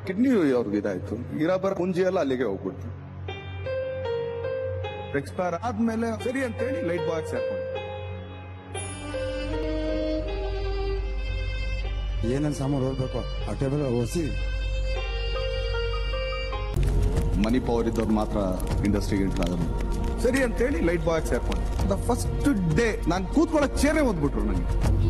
kidney ಅವ್ರಿಗೆ ಇದಾಯ್ತು ಇರೋ ಬರೋ ಪುಂಜಿ ಎಲ್ಲ ಅಲ್ಲಿಗೆ ಹೋಗ್ಬಿಡ್ತು ಎಕ್ಸ್ಪೈರ್ ಆದ್ಮೇಲೆ ಸರಿ ಅಂತೇಳಿ ಲೈಟ್ ಬಾಯ್ ಸೇರ್ಕೊಂಡು ಏನೇನು ಸಾಮಾನು ಹೋಗ್ಬೇಕು ಆ ಟೇಬಲ್ ಒಸಿ ಮನಿ ಪವರ್ ಇದ್ದವ್ರು ಮಾತ್ರ ಇಂಡಸ್ಟ್ರಿಗೆ ಎಂಟರ್ ಆಗೋದು ಸರಿ ಅಂತೇಳಿ ಲೈಟ್ ಬಾಯ್ ಸೇರ್ಕೊಂಡು ದ ಫಸ್ಟ್ ಡೇ ನಾನು ಕೂತ್ಕೊಳ್ಳೋ ಚೇರೇ ಓದ್ಬಿಟ್ರು ನನಗೆ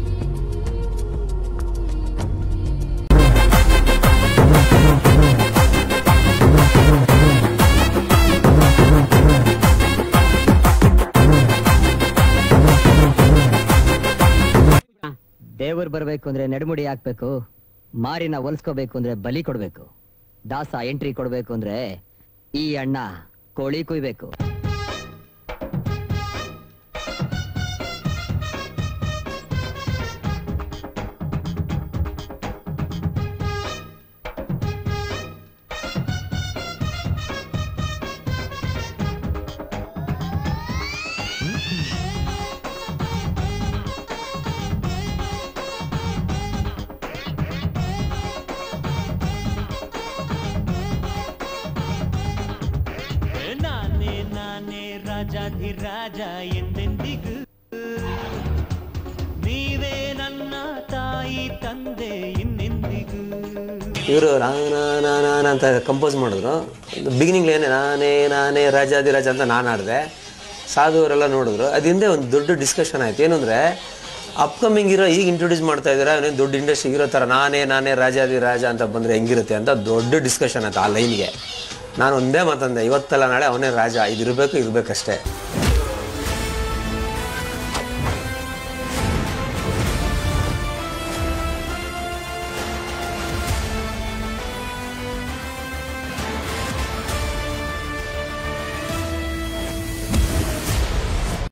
ದೇವರು ಬರಬೇಕು ಅಂದ್ರೆ ನಡುಮುಡಿ ಹಾಕ್ಬೇಕು ಮಾರಿನ ಹೊಲ್ಸ್ಕೋಬೇಕು ಅಂದ್ರೆ ಬಲಿ ಕೊಡ್ಬೇಕು ದಾಸ ಎಂಟ್ರಿ ಕೊಡ್ಬೇಕು ಅಂದ್ರೆ ಈ ಅಣ್ಣ ಕೋಳಿ ಕುಯ್ಬೇಕು ನಾನೇ ನಾನೇ ರಾಜಾಧಿರಾಜ ಎಂದೆಂದಿಗೂ ನೀವೇ ನನ್ನ ತಾಯಿ ತಂದೆ ಇನ್ನೆಂದಿಗೂ ಇವರು ನಾನ ಅಂತ ಕಂಪೋಸ್ ಮಾಡಿದ್ರು ಬಿಗಿನಿಂಗ್ ಏನೇ ನಾನೇ ನಾನೇ ರಾಜಾದಿರಾಜ ಅಂತ ನಾನು ಆಡಿದೆ ಸಾಧು ಅವರೆಲ್ಲ ನೋಡಿದ್ರು ಅದ್ ಹಿಂದೆ ಒಂದು ದೊಡ್ಡ ಡಿಸ್ಕಷನ್ ಆಯ್ತು ಏನು ಅಂದರೆ ಅಪ್ಕಮಿಂಗ್ ಹೀರೋ ಈಗ ಇಂಟ್ರೊಡ್ಯೂಸ್ ಮಾಡ್ತಾ ಇದ್ದೀರಾ ಅವನೇ ದೊಡ್ಡ ಇಂಡಸ್ಟ್ರಿ ಇರೋ ಥರ ನಾನೇ ನಾನೇ ರಾಜಾದಿರಾಜ ಅಂತ ಬಂದರೆ ಹೆಂಗಿರುತ್ತೆ ಅಂತ ದೊಡ್ಡ ಡಿಸ್ಕಷನ್ ಆಯ್ತು ಆ ಲೈನ್ಗೆ ನಾನು ಒಂದೇ ಮಾತಂದೆ ಇವತ್ತಲ್ಲ ನಾಳೆ ಅವನೇ ರಾಜ ಇದಿರಬೇಕು ಇರಬೇಕಷ್ಟೇ